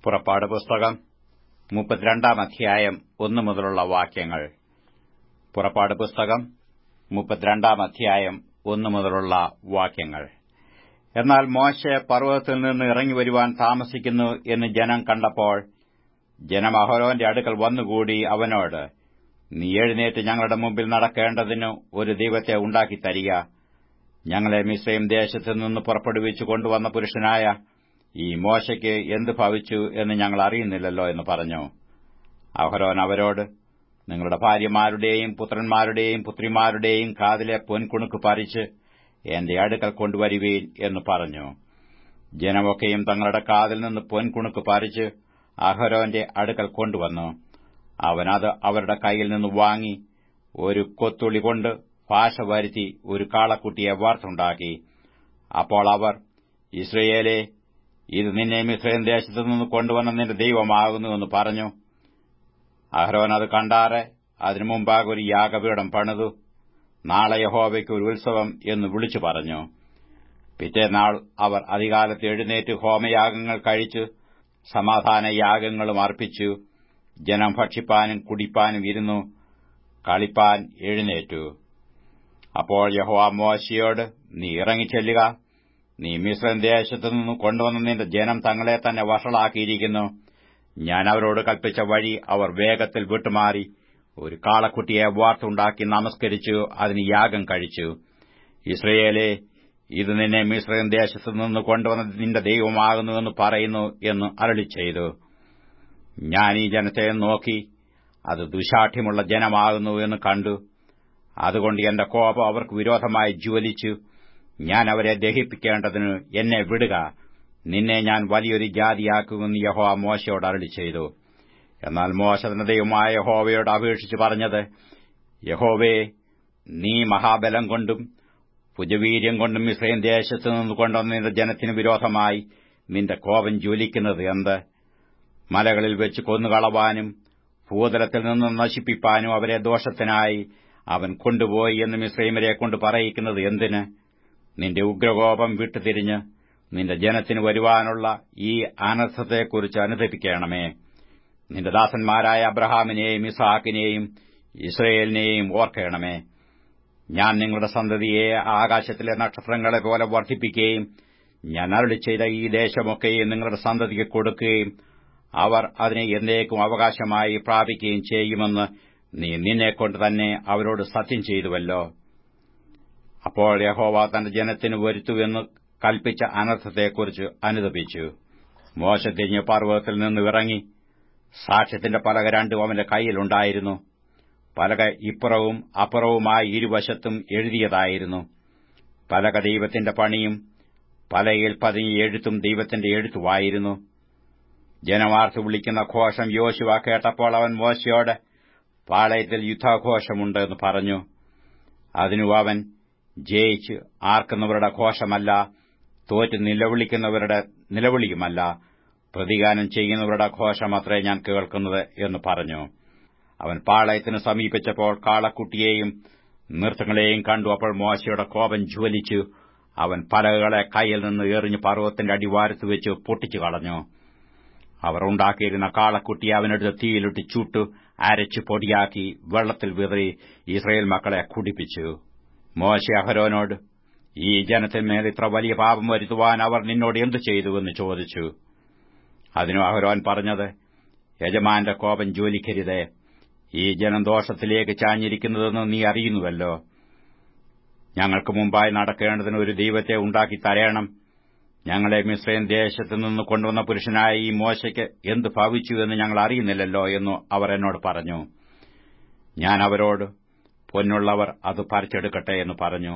പുറപ്പാട് പുസ്തകം മുപ്പത്തിരണ്ടാം അധ്യായം ഒന്നു മുതലുള്ള വാക്യങ്ങൾ പുറപ്പാട് പുസ്തകം മുപ്പത്തിരണ്ടാം അധ്യായം ഒന്നു മുതലുള്ള വാക്യങ്ങൾ എന്നാൽ മോശെ പർവ്വതത്തിൽ നിന്ന് ഇറങ്ങി വരുവാൻ താമസിക്കുന്നു എന്ന് ജനം കണ്ടപ്പോൾ ജനം അഹരോന്റെ അടുക്കൽ വന്നുകൂടി അവനോട് നീ എഴുന്നേറ്റ് ഞങ്ങളുടെ മുമ്പിൽ നടക്കേണ്ടതിന് ഒരു ദൈവത്തെ ഉണ്ടാക്കി തരിക ഞങ്ങളെ മിസ്രൈം ദേശത്തു നിന്ന് പുറപ്പെടുവിച്ചു കൊണ്ടുവന്ന പുരുഷനായ ഈ മോശയ്ക്ക് എന്ത് ഭവിച്ചു എന്ന് ഞങ്ങൾ അറിയുന്നില്ലല്ലോ എന്ന് പറഞ്ഞു അഹരോൻ അവരോട് നിങ്ങളുടെ ഭാര്യമാരുടെയും പുത്രന്മാരുടെയും പുത്രിമാരുടെയും കാതിലെ പൊൻകുണുക്ക് പറിച്ച് എന്റെ അടുക്കൽ കൊണ്ടുവരുവീൻ എന്ന് പറഞ്ഞു ജനമൊക്കെയും തങ്ങളുടെ കാതിൽ നിന്ന് പൊൻകുണുക്ക് പറിച്ച് അഹരോന്റെ അടുക്കൽ കൊണ്ടുവന്നു അവനത് അവരുടെ കൈയിൽ നിന്ന് വാങ്ങി ഒരു കൊത്തുളി കൊണ്ട് ഭാഷ വരുത്തി ഒരു കാളക്കുട്ടിയെ വാർത്തുണ്ടാക്കി അപ്പോൾ അവർ ഇസ്രയേലെ ഇത് നിന്നെ മിസ്രൈം ദേശത്തു നിന്ന് കൊണ്ടുവന്ന നിന്റെ ദൈവമാകുന്നുവെന്ന് പറഞ്ഞു അഹ്രോൻ അത് കണ്ടാറെ അതിനു മുമ്പാകെ ഒരു യാഗപീഠം പണിതു നാളെ യഹോവയ്ക്ക് ഒരു ഉത്സവം എന്ന് വിളിച്ചു പറഞ്ഞു പിറ്റേനാൾ അവർ അധികാലത്ത് എഴുന്നേറ്റ് ഹോമയാഗങ്ങൾ കഴിച്ചു സമാധാന യാഗങ്ങളും അർപ്പിച്ചു ജനം ഭക്ഷിപ്പാനും കുടിപ്പാനും ഇരുന്നു കളിപ്പാൻ എഴുന്നേറ്റു അപ്പോൾ യഹോവ മോശയോട് നീ ഇറങ്ങിച്ചെല്ലുക നീ മിശ്രം ദേശത്തു നിന്ന് കൊണ്ടുവന്ന നിന്റെ ജനം തങ്ങളെ തന്നെ വഷളാക്കിയിരിക്കുന്നു ഞാൻ അവരോട് കൽപ്പിച്ച വഴി അവർ വേഗത്തിൽ വിട്ടുമാറി ഒരു കാളക്കുട്ടിയെ വാർത്തുണ്ടാക്കി നമസ്കരിച്ചു അതിന് യാഗം കഴിച്ചു ഇസ്രയേലെ ഇത് നിന്നെ മിശ്രം ദേശത്തു നിന്ന് കൊണ്ടുവന്ന നിന്റെ ദൈവമാകുന്നുവെന്ന് പറയുന്നു എന്ന് അരളി ചെയ്തു ഞാൻ ഈ ജനത്തെ നോക്കി അത് ദുശാഠ്യമുള്ള ജനമാകുന്നു എന്ന് കണ്ടു അതുകൊണ്ട് എന്റെ കോപം അവർക്ക് വിരോധമായി ജ്വലിച്ചു ഞാൻ അവരെ ദഹിപ്പിക്കേണ്ടതിന് എന്നെ വിടുക നിന്നെ ഞാൻ വലിയൊരു ജാതിയാക്കുമെന്ന് യഹോവ മോശയോട് അരളി ചെയ്തു എന്നാൽ മോശ തന്റെ ദൈവമായ യഹോവയോട് അപേക്ഷിച്ച് പറഞ്ഞത് യഹോവേ നീ മഹാബലം കൊണ്ടും ഭുജവീര്യം കൊണ്ടും ഇസ്രയേൽ ദേശത്തു നിന്ന് കൊണ്ടുവന്ന നിന്റെ ജനത്തിന് വിരോധമായി നിന്റെ കോപം ജ്വലിക്കുന്നത് എന്ത് മലകളിൽ വെച്ച് കൊന്നുകളവാനും ഭൂതലത്തിൽ നിന്ന് നശിപ്പിപ്പാനും അവരെ ദോഷത്തിനായി അവൻ കൊണ്ടുപോയി എന്ന് മിശ്രൈമരെ കൊണ്ട് പറയിക്കുന്നത് എന്തിന് നിന്റെ ഉഗ്രകോപം വിട്ടുതിരിഞ്ഞ് നിന്റെ ജനത്തിന് വരുവാനുള്ള ഈ അനർത്ഥത്തെക്കുറിച്ച് അനുദപിക്കണമേ നിന്റെ ദാസന്മാരായ അബ്രഹാമിനെയും ഇസാക്കിനെയും ഇസ്രയേലിനെയും ഓർക്കണമേ ഞാൻ നിങ്ങളുടെ സന്തതിയെ ആകാശത്തിലെ നക്ഷത്രങ്ങളെ പോലെ വർദ്ധിപ്പിക്കുകയും ഞാൻ അരളി ചെയ്ത ഈ ദേശമൊക്കെയും നിങ്ങളുടെ സന്തതിക്ക് കൊടുക്കുകയും അവർ അതിനെ എന്നേക്കും അവകാശമായി പ്രാപിക്കുകയും ചെയ്യുമെന്ന് നീ നിന്നെക്കൊണ്ട് തന്നെ അവരോട് സത്യം ചെയ്തുവല്ലോ അപ്പോൾ യഹോവ തന്റെ ജനത്തിന് വരുത്തുവെന്ന് കൽപ്പിച്ച അനർത്ഥത്തെക്കുറിച്ച് അനുദപിച്ചു മോശ തിരിഞ്ഞ് പർവ്വതത്തിൽ നിന്ന് ഇറങ്ങി സാക്ഷ്യത്തിന്റെ പലക രണ്ടും അവന്റെ കൈയിലുണ്ടായിരുന്നു പലക ഇപ്പുറവും അപ്പുറവുമായി ഇരുവശത്തും എഴുതിയതായിരുന്നു പലക ദൈവത്തിന്റെ പണിയും പലയിൽ പതിഞ്ഞ എഴുത്തും ദൈവത്തിന്റെ എഴുത്തുമായിരുന്നു ജനവാർത്ത വിളിക്കുന്ന ഘോഷം യോശുവ കേട്ടപ്പോൾ അവൻ മോശയോട് പാളയത്തിൽ യുദ്ധാഘോഷമുണ്ട് എന്ന് പറഞ്ഞു അതിനു അവൻ ജയിച്ച് ആർക്കുന്നവരുടെ ഘോഷമല്ല തോറ്റ് നിലവിളിക്കുന്നവരുടെ നിലവിളിയുമല്ല പ്രതിഗാനം ചെയ്യുന്നവരുടെ ഘോഷമത്രേ ഞാൻ കേൾക്കുന്നത് എന്ന് പറഞ്ഞു അവൻ പാളയത്തിന് സമീപിച്ചപ്പോൾ കാളക്കുട്ടിയെയും നൃത്തങ്ങളെയും കണ്ടു അപ്പോൾ മോശയുടെ കോപം ജ്വലിച്ചു അവൻ പലകളെ കൈയിൽ നിന്ന് എറിഞ്ഞ് പർവ്വത്തിന്റെ അടിവാരത്ത് വെച്ച് പൊട്ടിച്ചു കളഞ്ഞു അവർ ഉണ്ടാക്കിയിരുന്ന കാളക്കുട്ടിയെ അവനെടുത്ത് തീയിലിട്ട് ചുട്ടു അരച്ച് പൊടിയാക്കി വെള്ളത്തിൽ വിതറി ഇസ്രയേൽ മക്കളെ കുടിപ്പിച്ചു മോശ അഹരോനോട് ഈ ജനത്തിന്മേൽ ഇത്ര വലിയ പാപം വരുത്തുവാൻ അവർ നിന്നോട് എന്തു ചെയ്തുവെന്ന് ചോദിച്ചു അതിനു അഹരോൻ പറഞ്ഞത് യജമാന്റെ കോപം ജോലിക്കരുതേ ഈ ജനം ദോഷത്തിലേക്ക് ചാഞ്ഞിരിക്കുന്നതെന്ന് നീ അറിയുന്നുവല്ലോ ഞങ്ങൾക്ക് മുമ്പായി നടക്കേണ്ടതിന് ഒരു ദൈവത്തെ ഉണ്ടാക്കി തരയണം ഞങ്ങളെ മിശ്രയും ദേശത്തു നിന്ന് കൊണ്ടുവന്ന പുരുഷനായ ഈ മോശയ്ക്ക് എന്ത് ഭാവിച്ചു എന്ന് ഞങ്ങൾ അറിയുന്നില്ലല്ലോ എന്നു അവർ എന്നോട് പറഞ്ഞു ഞാൻ അവരോട് പൊന്നുള്ളവർ അത് പറിച്ചെടുക്കട്ടെ എന്ന് പറഞ്ഞു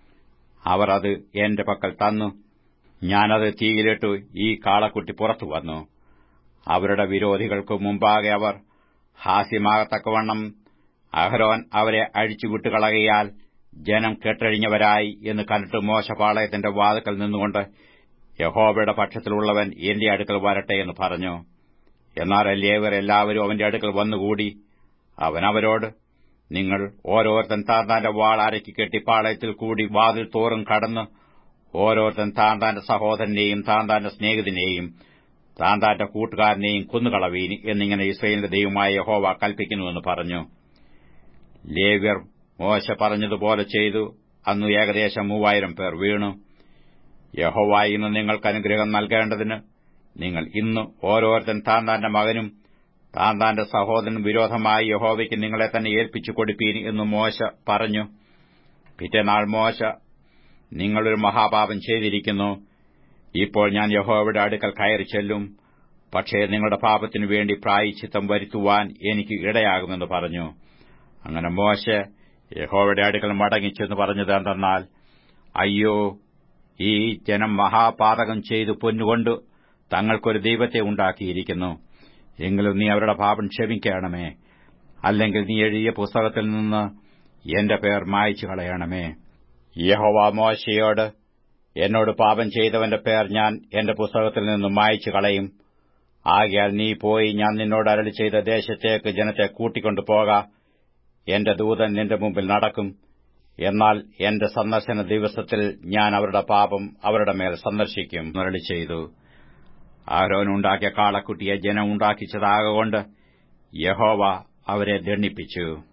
അവർ അത് എന്റെ പക്കൽ തന്നു ഞാനത് തീയിലിട്ടു ഈ കാളക്കുട്ടി പുറത്തു വന്നു അവരുടെ വിരോധികൾക്ക് മുമ്പാകെ അവർ ഹാസ്യമാകത്തക്കവണ്ണം അഹരോൻ അവരെ അഴിച്ചുവിട്ടുകളകയാൽ ജനം കെട്ടഴിഞ്ഞവരായി എന്ന് കണ്ടിട്ട് മോശപാളയത്തിന്റെ വാതുക്കൽ നിന്നുകൊണ്ട് യഹോബയുടെ പക്ഷത്തിലുള്ളവൻ എന്റെ അടുക്കൽ വരട്ടെ എന്ന് പറഞ്ഞു എന്നാൽ ലേവർ എല്ലാവരും അവന്റെ അടുക്കൽ വന്നുകൂടി അവൻ അവരോട് നിങ്ങൾ ഓരോരുത്തൻ താന്താന്റെ വാൾ അരക്കി കെട്ടി പാളയത്തിൽ കൂടി വാതിൽ തോറും കടന്ന് ഓരോരുത്തൻ താന്താന്റെ സഹോദരനെയും താന്താന്റെ സ്നേഹിതനെയും താൻ താന്റെ കൂട്ടുകാരനെയും കൊന്നുകളവീൻ എന്നിങ്ങനെ ഇസ്രയേലിന്റെ ദൈവമായ യഹോവ കൽപ്പിക്കുന്നുവെന്ന് പറഞ്ഞു ലേവ്യർ മോശ പറഞ്ഞതുപോലെ ചെയ്തു അന്നു ഏകദേശം മൂവായിരം പേർ വീണു യഹോവ ഇന്ന് നിങ്ങൾക്ക് അനുഗ്രഹം നൽകേണ്ടതിന് നിങ്ങൾ ഇന്ന് ഓരോരുത്തൻ താൻ താന്റെ മകനും താൻ താന്റെ സഹോദരനും വിരോധമായി യഹോവയ്ക്ക് നിങ്ങളെ തന്നെ ഏൽപ്പിച്ചു കൊടുപ്പീൻ എന്ന് മോശ പറഞ്ഞു പിറ്റേനാൾ മോശ നിങ്ങളൊരു മഹാപാപം ചെയ്തിരിക്കുന്നു ഇപ്പോൾ ഞാൻ യഹോവയുടെ അടുക്കൽ കയറി ചെല്ലും പക്ഷേ നിങ്ങളുടെ പാപത്തിനു വേണ്ടി പ്രായച്ചിത്തം വരുത്തുവാൻ എനിക്ക് ഇടയാകുമെന്ന് പറഞ്ഞു അങ്ങനെ മോശ യഹോവയുടെ അടുക്കൽ മടങ്ങിച്ചെന്ന് പറഞ്ഞത് എന്തെന്നാൽ അയ്യോ ഈ ജനം മഹാപാതകം ചെയ്തു പൊന്നുകൊണ്ട് തങ്ങൾക്കൊരു ദൈവത്തെ ഉണ്ടാക്കിയിരിക്കുന്നു എങ്കിലും നീ അവരുടെ പാപം ക്ഷമിക്കണമേ അല്ലെങ്കിൽ നീ എഴുതിയ പുസ്തകത്തിൽ നിന്ന് എന്റെ പേർ മായച്ചു കളയണമേ യഹോവ മോശയോട് എന്നോട് പാപം ചെയ്തവന്റെ പേർ ഞാൻ എന്റെ പുസ്തകത്തിൽ നിന്ന് മായച്ചു കളയും ആകയാൽ നീ പോയി ഞാൻ നിന്നോട് അരളി ചെയ്ത ദേശത്തേക്ക് ജനത്തെ കൂട്ടിക്കൊണ്ടു പോക എന്റെ ദൂതൻ നിന്റെ മുമ്പിൽ നടക്കും എന്നാൽ എന്റെ സന്ദർശന ദിവസത്തിൽ ഞാൻ അവരുടെ പാപം അവരുടെ മേൽ സന്ദർശിക്കും മുരളി ചെയ്തു ആരോനുണ്ടാക്കിയ കാളക്കുട്ടിയെ ജനം ഉണ്ടാക്കിച്ചതാകൊണ്ട് യഹോവ അവരെ ദണ്ഡിപ്പിച്ചു